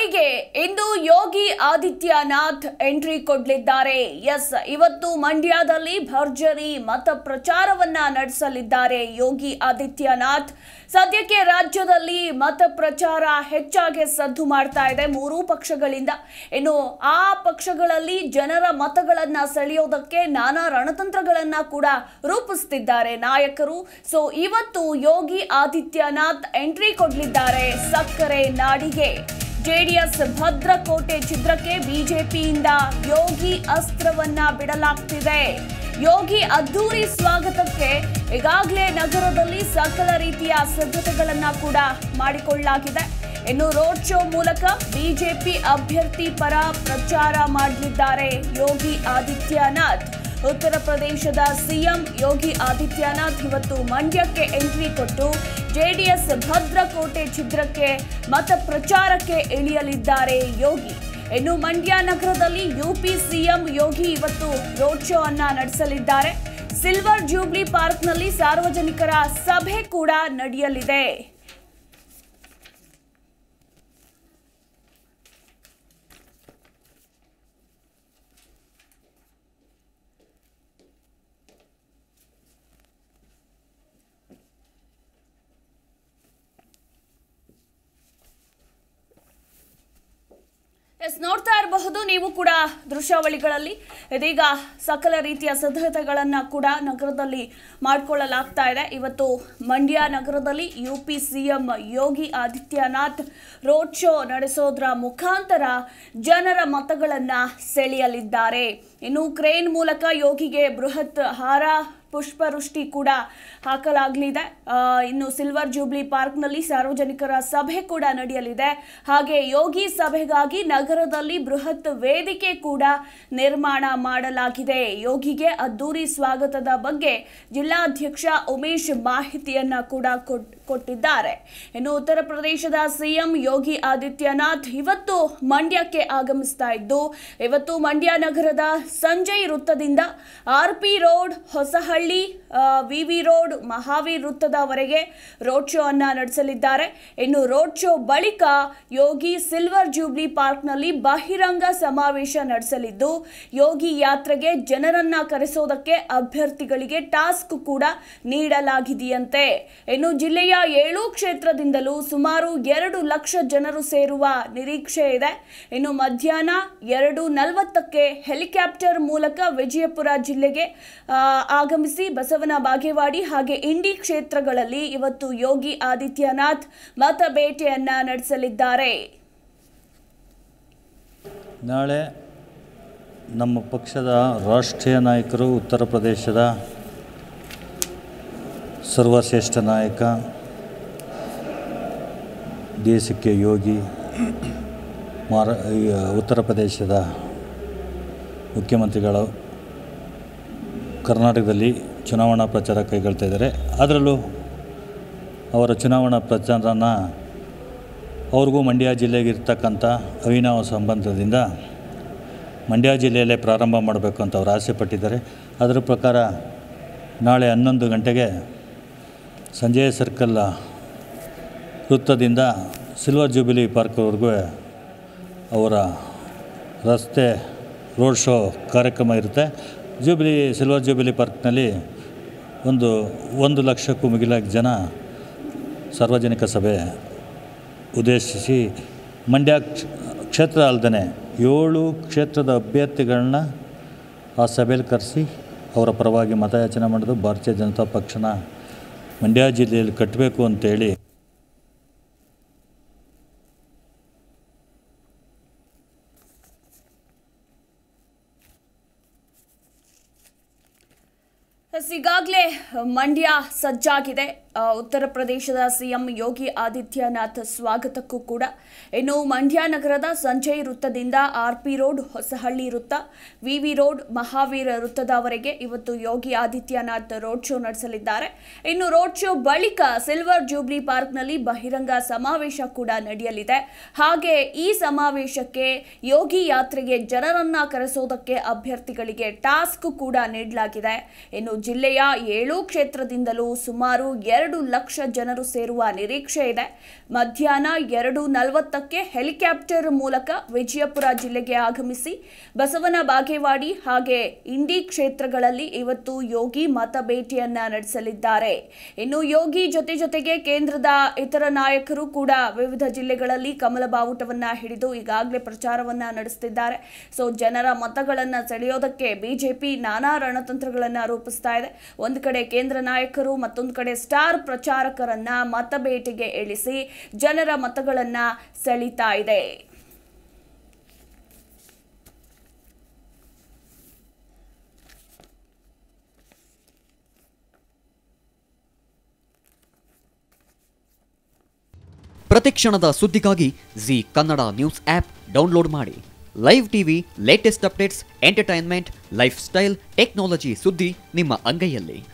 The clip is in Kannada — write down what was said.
ನಾಡಿಗೆ ಇಂದು ಯೋಗಿ ಆದಿತ್ಯನಾಥ್ ಎಂಟ್ರಿ ಕೊಡಲಿದ್ದಾರೆ ಎಸ್ ಇವತ್ತು ಮಂಡ್ಯದಲ್ಲಿ ಭರ್ಜರಿ ಮತ ಪ್ರಚಾರವನ್ನ ನಡೆಸಲಿದ್ದಾರೆ ಯೋಗಿ ಆದಿತ್ಯನಾಥ್ ಸದ್ಯಕ್ಕೆ ರಾಜ್ಯದಲ್ಲಿ ಮತ ಪ್ರಚಾರ ಹೆಚ್ಚಾಗಿ ಸದ್ದು ಮಾಡ್ತಾ ಇದೆ ಮೂರೂ ಪಕ್ಷಗಳಿಂದ ಇನ್ನು ಆ ಪಕ್ಷಗಳಲ್ಲಿ ಜನರ ಮತಗಳನ್ನ ಸೆಳೆಯೋದಕ್ಕೆ ನಾನಾ ರಣತಂತ್ರಗಳನ್ನ ಕೂಡ ರೂಪಿಸ್ತಿದ್ದಾರೆ ನಾಯಕರು ಸೊ ಇವತ್ತು ಯೋಗಿ ಆದಿತ್ಯನಾಥ್ ಎಂಟ್ರಿ ಕೊಡಲಿದ್ದಾರೆ ಸಕ್ಕರೆ ನಾಡಿಗೆ ಜೆಡಿಎಸ್ ಭದ್ರಕೋಟೆ ಚಿತ್ರಕ್ಕೆ ಬಿಜೆಪಿಯಿಂದ ಯೋಗಿ ಅಸ್ತ್ರವನ್ನ ಬಿಡಲಾಗ್ತಿದೆ ಯೋಗಿ ಅದ್ದೂರಿ ಸ್ವಾಗತಕ್ಕೆ ಈಗಾಗಲೇ ನಗರದಲ್ಲಿ ಸಕಲ ರೀತಿಯ ಸಿದ್ಧತೆಗಳನ್ನ ಕೂಡ ಮಾಡಿಕೊಳ್ಳಲಾಗಿದೆ ಇನ್ನು ರೋಡ್ ಶೋ ಮೂಲಕ ಬಿಜೆಪಿ ಅಭ್ಯರ್ಥಿ ಪರ ಪ್ರಚಾರ ಮಾಡಲಿದ್ದಾರೆ ಯೋಗಿ ಆದಿತ್ಯನಾಥ್ ಉತ್ತರ ಪ್ರದೇಶದ ಸಿಎಂ ಯೋಗಿ ಆದಿತ್ಯನಾಥ್ ಇವತ್ತು ಮಂಡ್ಯಕ್ಕೆ ಎಂಟ್ರಿ ಕೊಟ್ಟು ಜೆಡಿಎಸ್ ಭದ್ರಕೋಟೆ ಛಿದ್ರಕ್ಕೆ ಮತ ಪ್ರಚಾರಕ್ಕೆ ಇಳಿಯಲಿದ್ದಾರೆ ಯೋಗಿ ಇನ್ನು ಮಂಡ್ಯ ನಗರದಲ್ಲಿ ಯುಪಿ ಸಿಎಂ ಯೋಗಿ ಇವತ್ತು ರೋಡ್ ಶೋ ಅನ್ನ ನಡೆಸಲಿದ್ದಾರೆ ಸಿಲ್ವರ್ ಜೂಬ್ಲಿ ಪಾರ್ಕ್ನಲ್ಲಿ ಸಾರ್ವಜನಿಕರ ಸಭೆ ಕೂಡ ನಡೆಯಲಿದೆ ಎಸ್ ನೋಡ್ತಾ ಇರಬಹುದು ನೀವು ಕೂಡ ದೃಶ್ಯಾವಳಿಗಳಲ್ಲಿ ಇದೀಗ ಸಕಲ ರೀತಿಯ ಸಿದ್ಧತೆಗಳನ್ನ ಕೂಡ ನಗರದಲ್ಲಿ ಮಾಡಿಕೊಳ್ಳಲಾಗ್ತಾ ಇದೆ ಇವತ್ತು ಮಂಡ್ಯ ನಗರದಲ್ಲಿ U P CM Yogi Adityanath road show ನಡೆಸೋದ್ರ ಮುಖಾಂತರ ಜನರ ಮತಗಳನ್ನ ಸೆಳೆಯಲಿದ್ದಾರೆ ಇನ್ನು ಕ್ರೇನ್ ಮೂಲಕ ಯೋಗಿಗೆ ಬೃಹತ್ ಹಾರ ಪುಷ್ಪವೃಷ್ಟಿ ಕೂಡ ಹಾಕಲಾಗಲಿದೆ ಆ, ಇನ್ನು ಸಿಲ್ವರ್ ಜೂಬ್ಲಿ ಪಾರ್ಕ್ನಲ್ಲಿ ಸಾರ್ವಜನಿಕರ ಸಭೆ ಕೂಡ ನಡೆಯಲಿದೆ ಹಾಗೆ ಯೋಗಿ ಸಭೆಗಾಗಿ ನಗರದಲ್ಲಿ ಬೃಹತ್ ವೇದಿಕೆ ಕೂಡ ನಿರ್ಮಾಣ ಮಾಡಲಾಗಿದೆ ಯೋಗಿಗೆ ಅದ್ದೂರಿ ಸ್ವಾಗತದ ಬಗ್ಗೆ ಜಿಲ್ಲಾಧ್ಯಕ್ಷ ಉಮೇಶ್ ಮಾಹಿತಿಯನ್ನ ಕೂಡ ಕೊಟ್- ಕೊಟ್ಟಿದ್ದಾರೆ ಇನ್ನು ಉತ್ತರ ಪ್ರದೇಶದ ಸಿಎಂ ಯೋಗಿ ಆದಿತ್ಯನಾಥ್ ಇವತ್ತು ಮಂಡ್ಯಕ್ಕೆ ಆಗಮಿಸ್ತಾ ಇದ್ದು ಇವತ್ತು ಮಂಡ್ಯ ನಗರದ ಸಂಜಯ್ ವೃತ್ತದಿಂದ R P road Hosahalli V V road Mahavir ವೃತ್ತದವರೆಗೆ ರೋಡ್ ಶೋ ಅನ್ನ ನಡೆಸಲಿದ್ದಾರೆ ಇನ್ನು ರೋಡ್ ಶೋ ಬಳಿಕ ಯೋಗಿ ಸಿಲ್ವರ್ ಜೂಬ್ಲಿ ಪಾರ್ಕ್ನಲ್ಲಿ ಬಹಿರಂಗ ಸಮಾವೇಶ ನಡೆಸಲಿದ್ದು ಯೋಗಿ ಯಾತ್ರೆಗೆ ಜನರನ್ನ ಕರೆಸೋದಕ್ಕೆ ಅಭ್ಯರ್ಥಿಗಳಿಗೆ ಟಾಸ್ಕ್ ಕೂಡ ನೀಡಲಾಗಿದೆಯಂತೆ ಇನ್ನು ಜಿಲ್ಲೆಯ ಏಳು ಕ್ಷೇತ್ರದಿಂದಲೂ ಸುಮಾರು ಎರಡು ಲಕ್ಷ ಜನರು ಸೇರುವ ನಿರೀಕ್ಷೆ ಇದೆ ಇನ್ನು ಮಧ್ಯಾಹ್ನ ಎರಡು ನಲವತ್ತಕ್ಕೆ ಹೆಲಿಕಾಪ್ಟರ್ ಮೂಲಕ ವಿಜಯಪುರ ಜಿಲ್ಲೆಗೆ ಆ, ಆಗಮಿಸಿ ಬಸವನ ಬಾಗೇವಾಡಿ ಹಾಗೆ ಇಂಡಿ ಕ್ಷೇತ್ರಗಳಲ್ಲಿ ಇವತ್ತು ಯೋಗಿ ಆದಿತ್ಯನಾಥ್ ಮತ ಭೇಟಿಯನ್ನ ನಡೆಸಲಿದ್ದಾರೆ ನಾಳೆ ನಮ್ಮ ಪಕ್ಷದ ರಾಷ್ಟ್ರೀಯ ನಾಯಕರು ಉತ್ತರ ಪ್ರದೇಶದ ಸರ್ವಶ್ರೇಷ್ಠ ನಾಯಕ ದೇಶಕ್ಕೆ ಯೋಗಿ ಮಾರ ಈ ಉತ್ತರ ಪ್ರದೇಶದ ಮುಖ್ಯಮಂತ್ರಿಗಳು ಕರ್ನಾಟಕದಲ್ಲಿ ಚುನಾವಣಾ ಪ್ರಚಾರ ಕೈಗೊಳ್ತಾ ಇದ್ದಾರೆ ಅದರಲ್ಲೂ ಅವರ ಚುನಾವಣಾ ಪ್ರಚಾರನ ಅವ್ರಿಗೂ ಮಂಡ್ಯ ಜಿಲ್ಲೆಗೆ ಇರ್ತಕ್ಕಂಥ ಅವಿನಾವ ಸಂಬಂಧದಿಂದ ಮಂಡ್ಯ ಜಿಲ್ಲೆಯಲ್ಲೇ ಪ್ರಾರಂಭ ಮಾಡಬೇಕು ಅಂತ ಅವರು ಆಸೆ ಪಟ್ಟಿದ್ದಾರೆ ಅದರ ಪ್ರಕಾರ ನಾಳೆ ಹನ್ನೊಂದು ಗಂಟೆಗೆ ಸಂಜಯ ಸರ್ಕಲ್ ವೃತ್ತದಿಂದ ಸಿಲ್ವರ್ ಜೂಬಿಲಿ ಪಾರ್ಕ್ವರೆಗೂ ಅವರ ರಸ್ತೆ ರೋಡ್ ಶೋ ಕಾರ್ಯಕ್ರಮ ಇರುತ್ತೆ ಜೂಬಿಲಿ ಸಿಲ್ವರ್ ಜೂಬಿಲಿ ಪಾರ್ಕ್ನಲ್ಲಿ ಒಂದು ಒಂದು ಲಕ್ಷಕ್ಕೂ ಮಿಗಿಲಾಗಿ ಜನ ಸಾರ್ವಜನಿಕ ಸಭೆ ಉದ್ದೇಶಿಸಿ ಮಂಡ್ಯ ಕ್ಷ- ಕ್ಷೇತ್ರ ಅಲ್ಲದೆ ಏಳು ಕ್ಷೇತ್ರದ ಅಭ್ಯರ್ಥಿಗಳನ್ನ ಆ ಸಭೆಯಲ್ಲಿ ಕರೆಸಿ ಅವರ ಪರವಾಗಿ ಮತಯಾಚನೆ ಮಾಡೋದು ಭಾರತೀಯ ಜನತಾ ಪಕ್ಷನ ಮಂಡ್ಯ ಜಿಲ್ಲೆಯಲ್ಲಿ ಕಟ್ಟಬೇಕು ಅಂತೇಳಿ ಎಸ್, ಈಗಾಗಲೇ ಮಂಡ್ಯ ಸಜ್ಜಾಗಿದೆ ಆ, ಉತ್ತರ ಪ್ರದೇಶದ ಸಿಎಂ ಯೋಗಿ ಆದಿತ್ಯನಾಥ್ ಸ್ವಾಗತಕ್ಕೂ ಕೂಡ ಇನ್ನು ಮಂಡ್ಯ ನಗರದ ಸಂಜಯ್ ವೃತ್ತದಿಂದ ಆರ್ ಪಿ ರೋಡ್ ಹೊಸಹಳ್ಳಿ ವೃತ್ತ ವಿ ವಿ ರೋಡ್ ಮಹಾವೀರ ವೃತ್ತದವರೆಗೆ ಇವತ್ತು ಯೋಗಿ ಆದಿತ್ಯನಾಥ್ ರೋಡ್ ಶೋ ನಡೆಸಲಿದ್ದಾರೆ ಇನ್ನು ರೋಡ್ ಶೋ ಬಳಿಕ ಸಿಲ್ವರ್ ಜೂಬ್ಲಿ ಪಾರ್ಕ್ನಲ್ಲಿ ಬಹಿರಂಗ ಸಮಾವೇಶ ಕೂಡ ನಡೆಯಲಿದೆ ಹಾಗೆ ಈ ಸಮಾವೇಶಕ್ಕೆ ಯೋಗಿ ಯಾತ್ರೆಗೆ ಜನರನ್ನ ಕರೆಸೋದಕ್ಕೆ ಅಭ್ಯರ್ಥಿಗಳಿಗೆ ಟಾಸ್ಕ್ ಕೂಡ ನೀಡಲಾಗಿದೆ ಇನ್ನು ಜಿಲ್ಲೆಯ ಏಳು ಕ್ಷೇತ್ರದಿಂದಲೂ ಸುಮಾರು ಎರಡು ಲಕ್ಷ ಜನರು ಸೇರುವ ನಿರೀಕ್ಷೆ ಇದೆ ಮಧ್ಯಾಹ್ನ ಎರಡು ನಲವತ್ತಕ್ಕೆ ಹೆಲಿಕಾಪ್ಟರ್ ಮೂಲಕ ವಿಜಯಪುರ ಜಿಲ್ಲೆಗೆ ಆಗಮಿಸಿ ಬಸವನ ಬಾಗೇವಾಡಿ ಹಾಗೆ ಇಂಡಿ ಕ್ಷೇತ್ರಗಳಲ್ಲಿ ಇವತ್ತು ಯೋಗಿ ಮತ ಭೇಟಿಯನ್ನ ನಡೆಸಲಿದ್ದಾರೆ ಇನ್ನು ಯೋಗಿ ಜೊತೆ ಜೊತೆಗೆ ಕೇಂದ್ರದ ಇತರ ನಾಯಕರು ಕೂಡ ವಿವಿಧ ಜಿಲ್ಲೆಗಳಲ್ಲಿ ಕಮಲ ಬಾವುಟವನ್ನ ಹಿಡಿದು ಈಗಾಗಲೇ ಪ್ರಚಾರವನ್ನ ನಡೆಸುತ್ತಿದ್ದಾರೆ ಸೊ ಜನರ ಮತಗಳನ್ನ ಸೆಳೆಯೋದಕ್ಕೆ ಬಿಜೆಪಿ ನಾನಾ ರಣತಂತ್ರಗಳನ್ನ ರೂಪಿಸ್ತಾ ಇದೆ ಒಂದು ಕಡೆ ಕೇಂದ್ರ ನಾಯಕರು ಮತ್ತೊಂದು ಕಡೆ ಸ್ಟಾರ್ ಪ್ರಚಾರಕರನ್ನ ಮತಬೇಟೆಗೆ ಇಳಿಸಿ ಜನರ ಮತಗಳನ್ನ ಸೆಳೀತಾ ಇದೆ ಪ್ರತಿಕ್ಷಣದ ಸುದ್ದಿಗಾಗಿ Zee Kannada news app download ಮಾಡಿ live TV latest updates entertainment lifestyle technology ಸುದ್ದಿ ನಿಮ್ಮ ಅಂಗೈಯಲ್ಲಿ